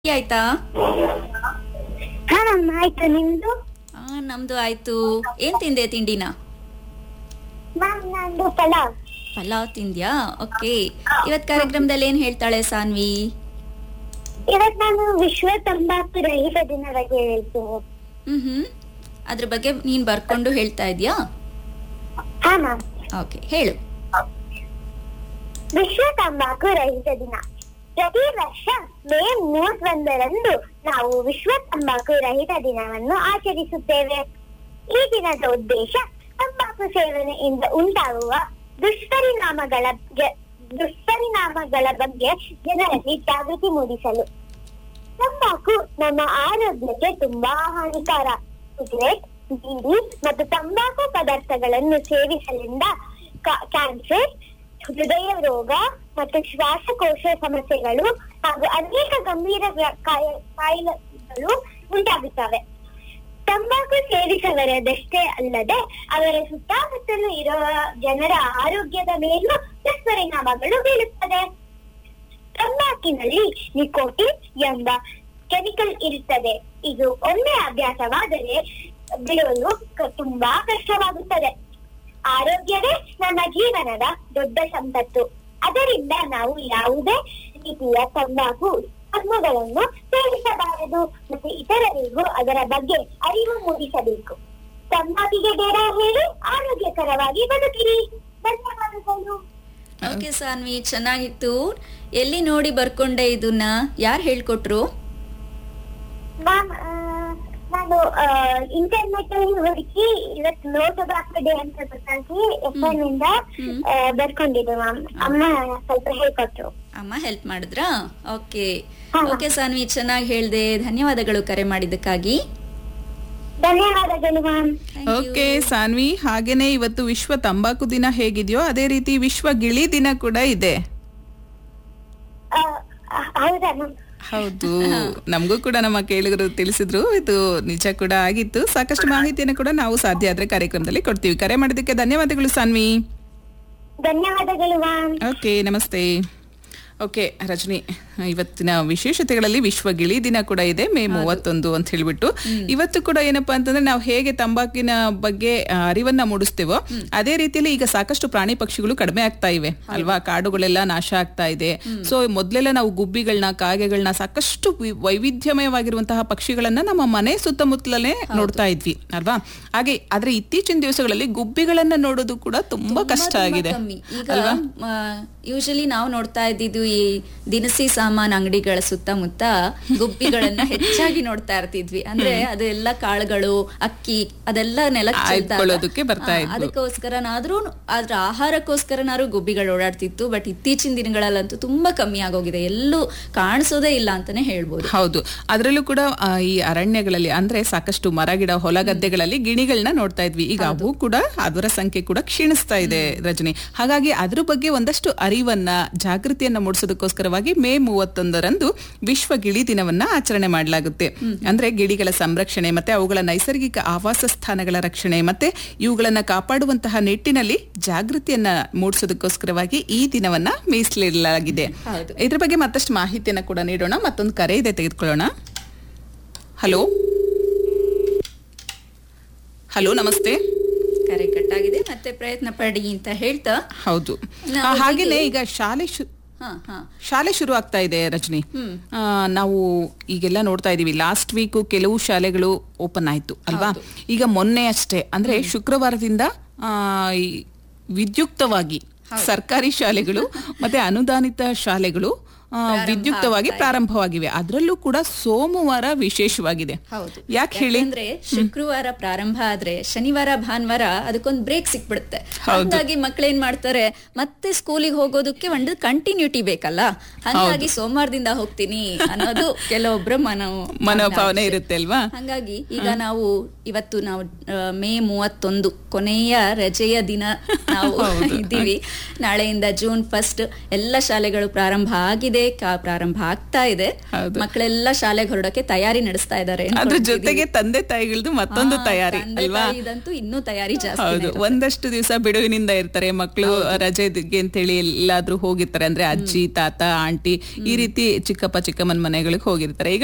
Tea ಆಯ್ತಾ ಹಾ ma'am ಆಯ್ತು ನಿಮ್ದು ಆ, ನಮ್ದು ಆಯ್ತು ಏನ್ ತಿಂದೆ ತಿಂಡಿನ ಮ್ಯಾಮ್ ನಂದು ಪಲಾವ್ ಪಲಾವ್ ತಿಂದ್ಯಾ ಓಕೆ ಇವತ್ ಕಾರ್ಯಕ್ರಮದಲ್ಲಿ ಏನ್ ಹೇಳ್ತಾಳೆ ಸಾನ್ವಿ ಇವತ್ ನಾನು ವಿಶ್ವ ತಂಬಾಕು ರಹಿತ ದಿನ ಬಗ್ಗೆ ಹೇಳ್ತೀನಿ ಹ್ಮ್ ಹ್ಮ್ ಅದ್ರ ಬಗ್ಗೆ ನೀನ್ ಬರ್ಕೊಂಡು ಹೇಳ್ತಾ ಇದ್ಯಾ ಹಾ ಮ್ಯಾಮ್ ಓಕೆ ಹೇಳು ವಿಶ್ವ ತಂಬಾಕು ರಹಿತ ದಿನ ಪ್ರತಿ ವರ್ಷ ಮೇ ಮೂವತ್ತೊಂದರಂದು ನಾವು ವಿಶ್ವ ತಂಬಾಕು ರಹಿತ ದಿನವನ್ನು ಆಚರಿಸುತ್ತೇವೆ ಈ ದಿನದ ಉದ್ದೇಶ ತಂಬಾಕು ಸೇವನೆಯಿಂದ ಉಂಟಾಗುವ ದುಷ್ಪರಿಣಾಮಗಳ ಜ- ದುಷ್ಪರಿಣಾಮಗಳ ಬಗ್ಗೆ ಜನರಲ್ಲಿ ಜಾಗೃತಿ ಮೂಡಿಸಲು ತಂಬಾಕು ನಮ್ಮ ಆರೋಗ್ಯಕ್ಕೆ ತುಂಬಾ ಹಾನಿಕಾರ ಸಿಗರೆಟ್ ಬೀಡಿ ಮತ್ತು ತಂಬಾಕು ಪದಾರ್ಥಗಳನ್ನು ಸೇವಿಸಲಿಂದ ಕ- ಕ್ಯಾನ್ಸರ್ ಹೃದಯ ರೋಗ ಮತ್ತು ಶ್ವಾಸಕೋಶ ಸಮಸ್ಯೆಗಳು ಹಾಗೂ ಅನೇಕ ಗಂಭೀರ ವ್ಯ- ಕಾಯ- ಕಾಯಿಲೆಗಳು ಉಂಟಾಗುತ್ತವೆ ತಂಬಾಕು ಸೇವಿಸವರದಷ್ಟೇ ಅಲ್ಲದೆ ಅವರ ಸುತ್ತಮುತ್ತಲು ಇರುವ ಜನರ ಆರೋಗ್ಯದ ಮೇಲೂ ದುಷ್ಪರಿಣಾಮಗಳು ಬೀಳುತ್ತದೆ ತಂಬಾಕಿನಲ್ಲಿ ನಿಕೋಟಿನ್ ಎಂಬ ಕೆಮಿಕಲ್ ಇರುತ್ತದೆ ಇದು ಒಮ್ಮೆ ಅಭ್ಯಾಸವಾದರೆ ಬಿಡಲು ಕ- ತುಂಬಾ ಕಷ್ಟವಾಗುತ್ತದೆ ಆರೋಗ್ಯವೇ ನಮ್ಮ ಜೀವನದ ದೊಡ್ಡ ಸಂಪತ್ತು ಅದರಿಂದ ನಾವು ಯಾವುದೇ ರೀತಿಯ ತಂಬಾಕು ಉತ್ಪನ್ನಗಳನ್ನು ಸೇವಿಸಬಾರದು ಮತ್ತು ಇತರರಿಗೂ ಅದರ ಬಗ್ಗೆ ಅರಿವು ಮೂಡಿಸಬೇಕು ತಂಬಾಕಿಗೆ ಬೇಡ ಹೇಳಿ ಆರೋಗ್ಯಕರವಾಗಿ ಬದುಕಿರಿ ಧನ್ಯವಾದಗಳು ಓಕೆ ಸಾನ್ವಿ ಚೆನ್ನಾಗಿತ್ತು ಎಲ್ಲಿ ನೋಡಿ ಬರ್ಕೊಂಡೆ ಇದನ್ನ ಯಾರು ಹೇಳ್ಕೊಟ್ರು ಮ್ಯಾಮ್ ನಾನು ಇಂಟರ್ನೆಟ್ ಅಲ್ಲಿ ಹುಡುಕಿ ಇವತ್ತು ನೋ ಟೊಬ್ಯಾಕೋ ಡೇ ಅಂತ ಗೊತ್ತಾಗಿ ಎಫ್ ಎನ್ ಇಂದ ಹ್ಮ್. ಆ, ಬರ್ಕೊಂಡಿದ್ದೆ ಮ್ಯಾಮ್ ಅಮ್ಮ ಸ್ವಲ್ಪ ಹೇಳ್ಕೊಟ್ರು ಅಮ್ಮ ಹೆಲ್ಪ್ ಮಾಡಿದ್ರಾ ಓಕೆ ಹಾ. ಓಕೆ ಸಾನ್ವಿ ಚೆನ್ನಾಗಿ ಹೇಳ್ದೆ ಧನ್ಯವಾದಗಳು ಕರೆ ಮಾಡಿದ್ದಕ್ಕಾಗಿ ಧನ್ಯವಾದಗಳು ma'am Thank you. Okay Saanvi ಹಾಗೇನೆ ಇವತ್ತು ವಿಶ್ವ ತಂಬಾಕು ದಿನ ಹೇಗಿದೆಯೋ ಅದೇ ರೀತಿ ವಿಶ್ವ ಗಿಳಿ ದಿನ ಕೂಡ ಇದೆ ಹೌದಾ ಮ್ಯಾಮ್ ಹೌದು ನಮಗೂ ಕೂಡ ನಮ್ಮ ಕೇಳುಗರು ತಿಳಿಸಿದ್ರು ಇದು ನಿಜ ಕೂಡ ಆಗಿತ್ತು ಸಾಕಷ್ಟು ಮಾಹಿತಿಯನ್ನು ಕೂಡ ನಾವು ಸಾಧ್ಯ ಆದ್ರೆ ಕಾರ್ಯಕ್ರಮದಲ್ಲಿ ಕೊಡ್ತೀವಿ ಕರೆ ಮಾಡಿದ್ದಕ್ಕೆ ಧನ್ಯವಾದಗಳು ಸಾನ್ವಿ ಧನ್ಯವಾದಗಳು ಮ್ಯಾಮ್ ಓಕೆ ನಮಸ್ತೆ ಓಕೆ ರಜನಿ ಇವತ್ತಿನ ವಿಶೇಷತೆಗಳಲ್ಲಿ ವಿಶ್ವ ಗಿಳಿ ದಿನ ಕೂಡ ಇದೆ ಮೇ ಮೂವತ್ತೊಂದು ಅಂತ ಹೇಳ್ಬಿಟ್ಟು ಇವತ್ತು ಕೂಡ ಏನಪ್ಪಾ ಅಂತಂದ್ರೆ ನಾವು ಹೇಗೆ ತಂಬಾಕಿನ ಬಗ್ಗೆ ಆ, ಅರಿವನ್ನ ಮೂಡಿಸ್ತೇವೋ ಅದೇ ರೀತಿಯಲ್ಲಿ ಈಗ ಸಾಕಷ್ಟು ಪ್ರಾಣಿ ಪಕ್ಷಿಗಳು ಕಡಿಮೆ ಆಗ್ತಾ ಇವೆ ಅಲ್ವಾ ಕಾಡುಗಳೆಲ್ಲ ನಾಶ ಆಗ್ತಾ ಇದೆ ಸೊ ಮೊದ್ಲೆಲ್ಲ ನಾವು ಗುಬ್ಬಿಗಳನ್ನ ಕಾಗೆಗಳನ್ನ ಸಾಕಷ್ಟು ವಿ- ವೈವಿಧ್ಯಮಯವಾಗಿರುವಂತಹ ಪಕ್ಷಿಗಳನ್ನ ನಮ್ಮ ಮನೆ ಸುತ್ತಮುತ್ತಲೇ ನೋಡ್ತಾ ಇದ್ವಿ ಅಲ್ವಾ ಹಾಗೆ ಆದ್ರೆ ಇತ್ತೀಚಿನ ದಿವಸಗಳಲ್ಲಿ ಗುಬ್ಬಿಗಳನ್ನ ನೋಡೋದು ಕೂಡ ತುಂಬಾ ಕಷ್ಟ ತುಂಬಾ ಆಗಿದೆ ಕಮ್ಮಿ. ಈಗ ಯೂಶಲಿ ನಾವು ನೋಡ್ತಾ ಇದ್ದಿದ್ದು ಈ ದಿನಸಿ ಸಾಮಾನ್ ಅಂಗಡಿಗಳ ಸುತ್ತಮುತ್ತ ಗುಬ್ಬಿಗಳನ್ನ ಹೆಚ್ಚಾಗಿ ನೋಡ್ತಾ ಇರ್ತಿದ್ವಿ ಅಂದ್ರೆ ಅದೆಲ್ಲ ಕಾಳುಗಳು ಅಕ್ಕಿ ಅದೆಲ್ಲ ನೆಲಕ್ಕೆ ಚೆಲ್ದಾಗ, ಆಯ್ಕೊಳ್ಳೋದಕ್ಕೆ ಬರ್ತಾ ಆ, ಇದ್ವು. ಅದಕ್ಕೋಸ್ಕರನಾದ್ರೂ ಅದ್ರ ಆಹಾರಕ್ಕೋಸ್ಕರನಾದ್ರೂ ಗುಬ್ಬಿಗಳು ಓಡಾಡ್ತಿತ್ತು ಬಟ್ ಇತ್ತೀಚಿನ ದಿನಗಳಲ್ಲಂತೂ ತುಂಬಾ ಕಮ್ಮಿ ಆಗೋಗಿದೆ ಎಲ್ಲೂ ಕಾಣಿಸೋದೇ ಇಲ್ಲ ಅಂತಾನೆ ಹೇಳ್ಬೋದು ಹೌದು ಅದರಲ್ಲೂ ಕೂಡ ಆ, ಈ ಅರಣ್ಯಗಳಲ್ಲಿ ಅಂದ್ರೆ ಸಾಕಷ್ಟು ಮರ ಗಿಡ ಹೊಲ ಗದ್ದೆಗಳಲ್ಲಿ ಗಿಣಿಗಳನ್ನ ನೋಡ್ತಾ ಇದ್ವಿ ಈಗ ಅವು ಕೂಡ ಅದರ ಸಂಖ್ಯೆ ಕೂಡ ಕ್ಷೀಣಿಸ್ತಾ ಇದೆ ರಜನಿ ಹಾಗಾಗಿ ಅದ್ರ ಬಗ್ಗೆ ಒಂದಷ್ಟು ಅರಿವನ್ನ ಜಾಗೃತಿಯನ್ನ ಮೂಡಿಸೋದಕ್ಕೋಸ್ಕರವಾಗಿ ಮೇ ಮೂವತ್ತೊಂದರಂದು ವಿಶ್ವ ಗಿಳಿ ದಿನವನ್ನ ಆಚರಣೆ ಮಾಡಲಾಗುತ್ತೆ ಅಂದ್ರೆ ಗಿಳಿಗಳ ಸಂರಕ್ಷಣೆ ಮತ್ತೆ ಅವುಗಳ ನೈಸರ್ಗಿಕ ಆವಾಸ ಸ್ಥಾನಗಳ ರಕ್ಷಣೆ ಮತ್ತೆ ಇವುಗಳನ್ನ ಕಾಪಾಡುವಂತಹ ನಿಟ್ಟಿನಲ್ಲಿ ಜಾಗೃತಿಯನ್ನ ಮೂಡಿಸೋದಕ್ಕೋಸ್ಕರವಾಗಿ ಈ ದಿನವನ್ನ ಮೀಸಲಿಡಲಾಗಿದೆ ಹೌದು. ಇದ್ರ ಬಗ್ಗೆ ಮತ್ತಷ್ಟು ಮಾಹಿತಿಯನ್ನ ಕೂಡ ನೀಡೋಣ ಮತ್ತೊಂದು ಕರೆ ಇದೆ ತೆಗೆದುಕೊಳ್ಳೋಣ ಹಲೋ ಹಲೋ ನಮಸ್ತೆ ಕರೆ ಕಟ್ಟಾಗಿದೆ ಮತ್ತೆ ಪ್ರಯತ್ನ ಪಡಿ ಅಂತ ಹೇಳ್ತಾ ಹೌದು ನಾವು ಆ, ಹಾಗೇನೆ ಹೀಗೆ- ಈಗ ಶಾಲೆ ಶು ಹಾ ಹಾ ಶಾಲೆ ಶುರು ಆಗ್ತಾ ಇದೆ ರಜನಿ ಹ್ಮ್. ಆ, ನಾವು ಈಗೆಲ್ಲ ನೋಡ್ತಾ ಇದೀವಿ ಲಾಸ್ಟ್ ವೀಕ್ ಕೆಲವು ಶಾಲೆಗಳು ಓಪನ್ ಆಯ್ತು ಅಲ್ವಾ ಈಗ ಮೊನ್ನೆ ಅಷ್ಟೇ ಅಂದ್ರೆ ಶುಕ್ರವಾರದಿಂದ ಆ, ಈ ವಿದ್ಯುಕ್ತವಾಗಿ ಸರ್ಕಾರಿ ಶಾಲೆಗಳು ಮತ್ತೆ ಅನುದಾನಿತ ಶಾಲೆಗಳು ಆ, ವಿದ್ಯುಕ್ತವಾಗಿ ಪ್ರಾರಂಭವಾಗಿವೆ ಅದರಲ್ಲೂ ಕೂಡ ಸೋಮವಾರ ವಿಶೇಷವಾಗಿದೆ ಹೌದು ಯಾಕೆ ಹೇಳಿ ಯಾಕಂದ್ರೆ ಶುಕ್ರವಾರ ಪ್ರಾರಂಭ ಆದ್ರೆ ಶನಿವಾರ ಭಾನುವಾರ ಅದಕ್ಕೊಂದು ಬ್ರೇಕ್ ಸಿಕ್ಬಿಡುತ್ತೆ ಹಾಗಾಗಿ ಮಕ್ಳೇನ್ ಮಾಡ್ತಾರೆ ಮತ್ತೆ ಸ್ಕೂಲಿಗೆ ಹೋಗೋದಕ್ಕೆ ಒಂದು ಕಂಟಿನ್ಯೂಟಿ ಬೇಕಲ್ಲ ಹಂಗಾಗಿ ಸೋಮವಾರದಿಂದ ಹೋಗ್ತೀನಿ ಅನ್ನೋದು ಕೆಲವೊಬ್ರ ಮನೋ ಮನೋಭಾವನೆ ಇರುತ್ತೆ ಅಲ್ವಾ ಹಂಗಾಗಿ ಈಗ ನಾವು ಇವತ್ತು ನಾವು ಆ, ಮೇ ಮೂವತ್ತೊಂದು ಕೊನೆಯ ರಜೆಯ ದಿನ ನಾವು ಇದ್ದೀವಿ ನಾಳೆಯಿಂದ ಜೂನ್ ಫಸ್ಟ್ ಎಲ್ಲ ಶಾಲೆಗಳು ಪ್ರಾರಂಭ ಆಗಿದೆ ಈಗೀಗೇ ಕಾ- ಪ್ರಾರಂಭ ಆಗ್ತಾ ಇದೆ ಹೌದು. ಮಕ್ಕಳೆಲ್ಲ ಶಾಲೆಗೆ ಹೊರಡಕ್ಕೆ ತಯಾರಿ ನಡೆಸ್ತಾ ಇದ್ದಾರೆ ಅದ್ರ ಜೊತೆಗೆ ತಂದೆ ತಾಯಿಗಳದ್ದು ಮತ್ತೊಂದು ತಯಾರಿ ಅಲ್ವಾ ಇದಂತೂ ಇನ್ನೂ ತಯಾರಿ ಜಾಸ್ತಿ ಹೌದು ಒಂದಷ್ಟು ದಿವಸ ಬಿಡುವಿನಿಂದ ಇರ್ತಾರೆ ಮಕ್ಕಳು ರಜೆಗೆ ಅಂತೇಳಿ ಎಲ್ಲಾದ್ರೂ ಹೋಗಿರ್ತಾರೆ ಅಂದ್ರೆ ಅಜ್ಜಿ ತಾತ ಆಂಟಿ ಈ ರೀತಿ ಚಿಕ್ಕಪ್ಪ ಚಿಕ್ಕಮ್ಮನ ಮನೆಗಳಿಗೆ ಹೋಗಿರ್ತಾರೆ ಈಗ